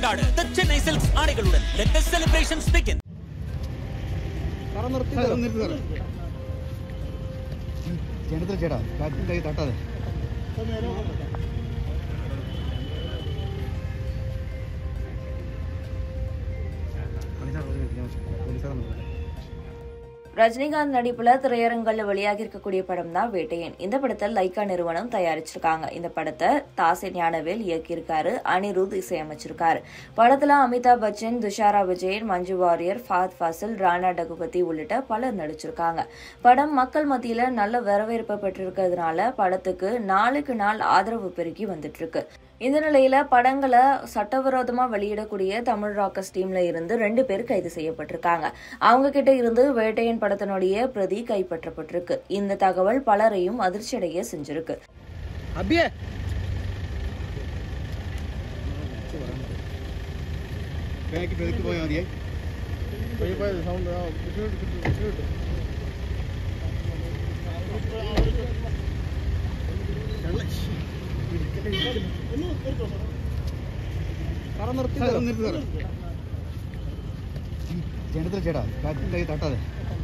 கொண்டாடு The Chennai silks ஆடைகளுடன் Let the celebrations begin ചേട്ടത്തിൽ ചേട്ടാ കാറ്റിൻ്റെ കൈ തട്ടാതെ പോലീസാണ് ரஜினிகாந்த் நடிப்புல திரையரங்குல வெளியாகி இருக்கக்கூடிய படம் தான் வேட்டையன் இந்த படத்தை லைக்கா நிறுவனம் தயாரிச்சிருக்காங்க இந்த படத்தை தாசே ஞானவேல் இயக்கியிருக்காரு அனிருத் இசையமைச்சிருக்காரு படத்துல அமிதாப் பச்சன் துஷாரா விஜயன் மஞ்சு வாரியர் ஃபாத் ஃபாசில் ராணா டகுபதி உள்ளிட்ட பலர் நடிச்சிருக்காங்க படம் மக்கள் மத்தியில நல்ல வரவேற்பு பெற்றிருக்கிறதுனால படத்துக்கு நாளுக்கு நாள் ஆதரவு பெருகி வந்துட்டு இருக்கு இந்த நிலையில படங்களை சட்டவிரோதமா வெளியிடக்கூடிய தமிழ் ராக்கர்ஸ் டீம்ல இருந்து ரெண்டு பேர் கைது செய்யப்பட்டிருக்காங்க அவங்க கிட்ட இருந்து வேட்டையன் படத்தினுடைய பிரதி கைப்பற்றப்பட்டிருக்கு இந்த தகவல் பலரையும் அதிர்ச்சியடைய செஞ்சிருக்கு അബിയെ ബാക്ക് പെതുക്കി പോയാൽ മതിയേ ചേട്ടത്തിൽ ചേട്ടാ കാറ്റിൻ്റെ കൈ തട്ടാതെ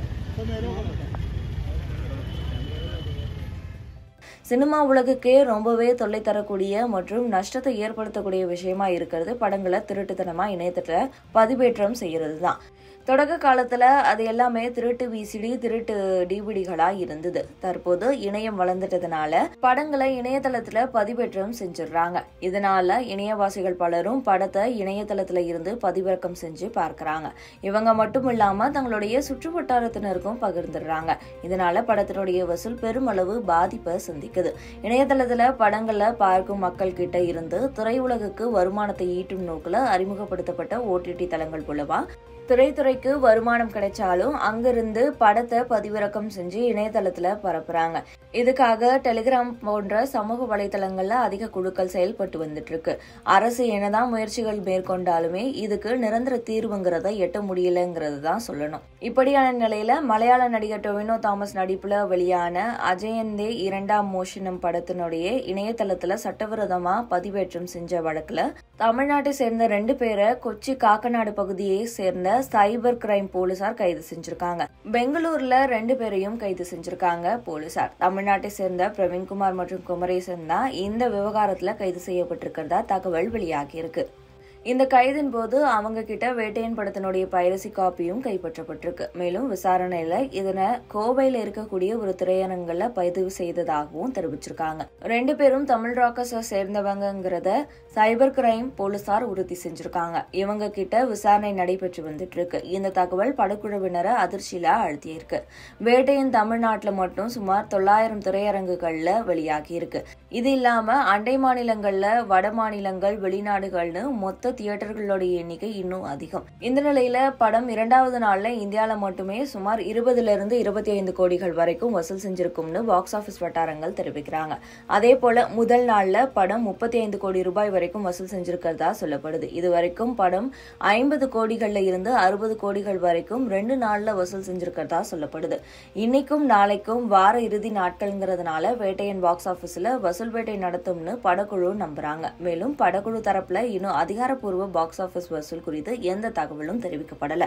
சினிமா உலகுக்கே ரொம்பவே தொல்லை தரக்கூடிய மற்றும் நஷ்டத்தை ஏற்படுத்தக்கூடிய விஷயமா இருக்கிறது படங்களை திருட்டுத்தனமா இணையத்துல பதிவேற்றம் செய்யறது தான் தொடக்க காலத்துல அது எல்லாமே திருட்டு விசிடி திருட்டு டிவிடிகளா இருந்தது தற்போது இணையம் வளர்ந்துட்டதுனால படங்களை இணையதளத்துல பதிவேற்றம் செஞ்சிடுறாங்க இதனால இணையவாசிகள் பலரும் படத்தை இணையதளத்துல இருந்து பதிவிறக்கம் செஞ்சு பார்க்கறாங்க இவங்க மட்டும் இல்லாம தங்களுடைய சுற்று வட்டாரத்தினருக்கும் பகிர்ந்துடுறாங்க இதனால படத்தினுடைய வசூல் பெருமளவு பாதிப்பை சந்திக்குது இணையதளத்துல படங்களை பார்க்கும் மக்கள் கிட்ட இருந்து திரையுலகுக்கு வருமானத்தை ஈட்டும் நோக்குல அறிமுகப்படுத்தப்பட்ட ஓடிடி தளங்கள் மூலமா திரைத்துறைக்கு வருமானம் கிடைச்சாலும் அங்கிருந்து படத்தை பதிவிறக்கம் செஞ்சு இணையதளத்துல பரப்புறாங்க இதுக்காக டெலிகிராம் போன்ற சமூக வலைதளங்கள்ல அதிக குழுக்கள் செயல்பட்டு வந்துட்டு இருக்கு அரசு என்னதான் முயற்சிகள் மேற்கொண்டாலுமே இதுக்கு நிரந்தர தீர்வுங்கிறத எட்ட முடியலங்கிறது தான் சொல்லணும் இப்படியான நிலையில மலையாள நடிகர் டொவினோ தாமஸ் நடிப்புல வெளியான அஜயந்தே இரண்டாம் மோஷனம் படத்தினுடைய இணையதளத்துல சட்டவிரோதமா பதிவேற்றம் செஞ்ச வழக்குல தமிழ்நாட்டை சேர்ந்த ரெண்டு பேரை கொச்சி காக்கநாடு பகுதியை சேர்ந்த சைபர் கிரைம் போலீசார் கைது செஞ்சிருக்காங்க பெங்களூர்ல ரெண்டு பேரையும் கைது செஞ்சிருக்காங்க போலீசார் தமிழ்நாட்டை சேர்ந்த பிரவீன்குமார் மற்றும் குமரேசன் தான் இந்த விவகாரத்துல கைது செய்யப்பட்டிருக்கிறதா தகவல் வெளியாகி இருக்கு இந்த கைதின் போது அவங்க கிட்ட வேட்டையன் படத்தினுடைய பைரசி காப்பியும் கைப்பற்றப்பட்டிருக்கு மேலும் விசாரணையில இதனை கோவையில இருக்கக்கூடிய ஒரு திரையரங்குல பதிவு செய்ததாகவும் தெரிவிச்சிருக்காங்க ரெண்டு பேரும் தமிழ் ராக்கர்ஸை சேர்ந்தவங்கங்கிறத சைபர் கிரைம் போலீசார் உறுதி செஞ்சிருக்காங்க இவங்க கிட்ட விசாரணை நடைபெற்று வந்துட்டு இருக்கு இந்த தகவல் படக்குழுவினரை அதிர்ச்சியில அழுத்தியிருக்கு வேட்டையன் தமிழ்நாட்டுல மட்டும் சுமார் தொள்ளாயிரம் திரையரங்குகள்ல வெளியாகி இருக்கு இது இல்லாம அண்டை மாநிலங்கள்ல வட மாநிலங்கள் வெளிநாடுகள்னு மொத்த தியேட்டர்களோட எண்ணிக்கை இன்னும் அதிகம் இந்த நிலையில படம் இரண்டாவது நாள்ல இந்தியால மட்டுமே சுமார் இருபதுல இருந்து இருபத்தி ஐந்து கோடிகள் வரைக்கும் வசூல் செஞ்சிருக்கும்னு பாக்ஸ் ஆபீஸ் வட்டாரங்கள் தெரிவிக்கிறாங்க அதே போல முதல் நாள்ல படம் முப்பத்தி ஐந்து கோடி ரூபாய் வரைக்கும் வசூல் செஞ்சிருக்கிறதா சொல்லப்படுது இது வரைக்கும் படம் ஐம்பது கோடிகள்ல இருந்து அறுபது கோடிகள் வரைக்கும் ரெண்டு நாள்ல வசூல் செஞ்சிருக்கிறதா சொல்லப்படுது இன்னைக்கும் நாளைக்கும் வார இறுதி நாட்கள்ங்கிறதுனால வேட்டையன் பாக்ஸ் ஆபீஸ்ல வசூல் வேட்டை நடத்தும்னு படக்குழு நம்புறாங்க மேலும் படக்குழு தரப்புல இன்னும் அதிகாரப்பூர்வ பாக்ஸ் ஆபீஸ் வசூல் குறித்து எந்த தகவலும் தெரிவிக்கப்படல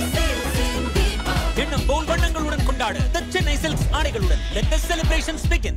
எண்ணம் போல் வண்ணங்களுடன் கொண்டாடு The சென்னை சில்க்ஸ் ஆடைகளுடன் Let the celebrations begin